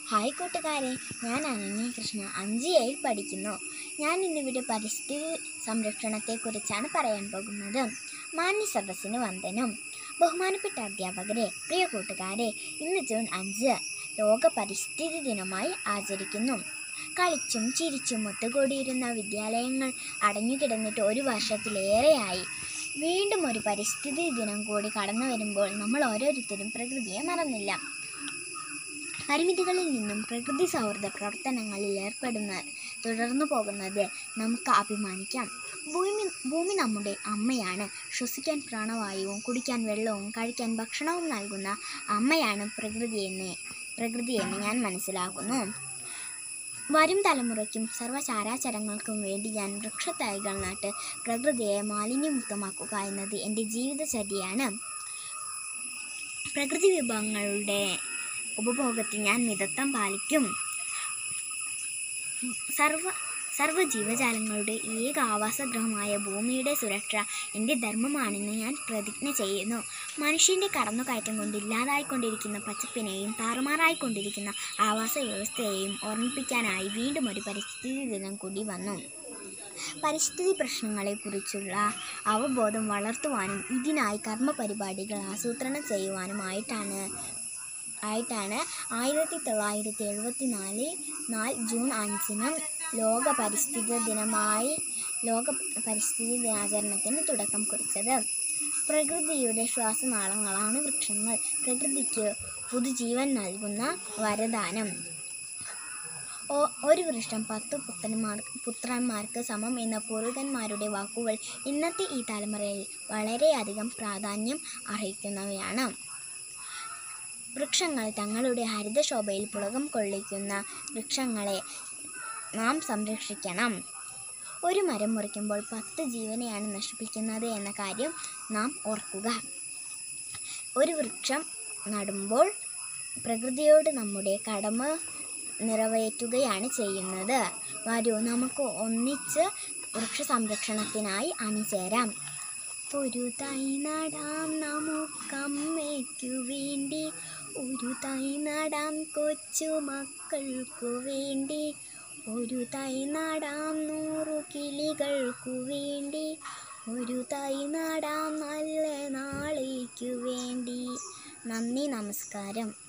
hi കൂട്ടുകാരെ ഞാൻ അനന്യ കൃഷ്ണ അഞ്ച് ഏഴിൽ പഠിക്കുന്നു ഞാൻ ഇന്നിവിടെ പരിസ്ഥിതി സംരക്ഷണത്തെക്കുറിച്ചാണ് പറയാൻ പോകുന്നത് മാന്യ സദസ്സിന് വന്ദനം ബഹുമാനപ്പെട്ട അധ്യാപകരെ പ്രിയ കൂട്ടുകാരെ ഇന്ന് ജൂൺ അഞ്ച് ലോക പരിസ്ഥിതി ദിനമായി ആചരിക്കുന്നു കളിച്ചും ചിരിച്ചും ഒത്തുകൂടിയിരുന്ന വിദ്യാലയങ്ങൾ അടഞ്ഞുകിടന്നിട്ട് ഒരു വർഷത്തിലേറെയായി വീണ്ടും ഒരു പരിസ്ഥിതി ദിനം കൂടി കടന്നു വരുമ്പോൾ നമ്മൾ ഓരോരുത്തരും പ്രകൃതിയെ മറന്നില്ല പരിമിതികളിൽ നിന്നും പ്രകൃതി സൗഹൃദ പ്രവർത്തനങ്ങളിൽ ഏർപ്പെടുന്ന തുടർന്നു പോകുന്നത് നമുക്ക് അഭിമാനിക്കാം ഭൂമി ഭൂമി നമ്മുടെ അമ്മയാണ് ശ്വസിക്കാൻ പ്രാണവായുവും കുടിക്കാൻ വെള്ളവും കഴിക്കാൻ ഭക്ഷണവും നൽകുന്ന അമ്മയാണ് പ്രകൃതിയെന്ന് പ്രകൃതിയെന്ന് ഞാൻ മനസ്സിലാക്കുന്നു വരും തലമുറയ്ക്കും സർവ്വചാരാചരങ്ങൾക്കും വേണ്ടി ഞാൻ വൃക്ഷത്തൈകൾ നട്ട് പ്രകൃതിയെ മാലിന്യമുക്തമാക്കുക എന്നത് എൻ്റെ ജീവിതചര്യയാണ് പ്രകൃതി വിഭവങ്ങളുടെ ഉപഭോഗത്തിൽ ഞാൻ മിതത്വം പാലിക്കും സർവ സർവ്വ ജീവജാലങ്ങളുടെ ഏക ആവാസഗൃഹമായ ഭൂമിയുടെ സുരക്ഷ എൻ്റെ ധർമ്മമാണെന്ന് ഞാൻ പ്രതിജ്ഞ ചെയ്യുന്നു മനുഷ്യൻ്റെ കടന്നുകയറ്റം കൊണ്ട് ഇല്ലാതായിക്കൊണ്ടിരിക്കുന്ന പച്ചപ്പിനെയും താറുമാറായിക്കൊണ്ടിരിക്കുന്ന ആവാസ വ്യവസ്ഥയെയും ഓർമ്മിപ്പിക്കാനായി വീണ്ടും ഒരു പരിസ്ഥിതി ദിനം കൂടി വന്നു പരിസ്ഥിതി പ്രശ്നങ്ങളെക്കുറിച്ചുള്ള അവബോധം വളർത്തുവാനും ഇതിനായി കർമ്മ പരിപാടികൾ ആസൂത്രണം ചെയ്യുവാനുമായിട്ടാണ് ആയിട്ടാണ് ആയിരത്തി തൊള്ളായിരത്തി എഴുപത്തി നാല് നാല് ജൂൺ അഞ്ചിന് ലോക പരിസ്ഥിതി ദിനമായി ലോക പരിസ്ഥിതി ദിനാചരണത്തിന് തുടക്കം കുറിച്ചത് പ്രകൃതിയുടെ ശ്വാസനാളങ്ങളാണ് വൃക്ഷങ്ങൾ പ്രകൃതിക്ക് പുതുജീവൻ നൽകുന്ന വരദാനം ഓ- ഒരു വൃക്ഷം പത്ത് പുത്രന്മാർ പുത്രന്മാർക്ക് സമം എന്ന പൂർവികന്മാരുടെ വാക്കുകൾ ഇന്നത്തെ ഈ തലമുറയിൽ വളരെയധികം പ്രാധാന്യം അർഹിക്കുന്നവയാണ് വൃക്ഷങ്ങൾ തങ്ങളുടെ ഹരിതശോഭയിൽ പുളകം കൊള്ളിക്കുന്ന വൃക്ഷങ്ങളെ നാം സംരക്ഷിക്കണം ഒരു മരം മുറിക്കുമ്പോൾ പത്ത് ജീവനെയാണ് നശിപ്പിക്കുന്നത് എന്ന കാര്യം നാം ഓർക്കുക ഒരു വൃക്ഷം നടുമ്പോൾ പ്രകൃതിയോട് നമ്മുടെ കടമ നിറവേറ്റുകയാണ് ചെയ്യുന്നത് വരൂ നമുക്ക് ഒന്നിച്ച് വൃക്ഷ സംരക്ഷണത്തിനായി അണിചേരാം ഒരു തൈ നടാം നമുക്കമ്മയ്ക്കു വേണ്ടി ഒരു തൈ നടാം കൊച്ചു മക്കൾക്കു വേണ്ടി ഒരു തൈ നടാം നൂറു കിളികൾക്കു വേണ്ടി ഒരു തൈ നടാം നല്ല നാളേക്കു വേണ്ടി നന്ദി നമസ്കാരം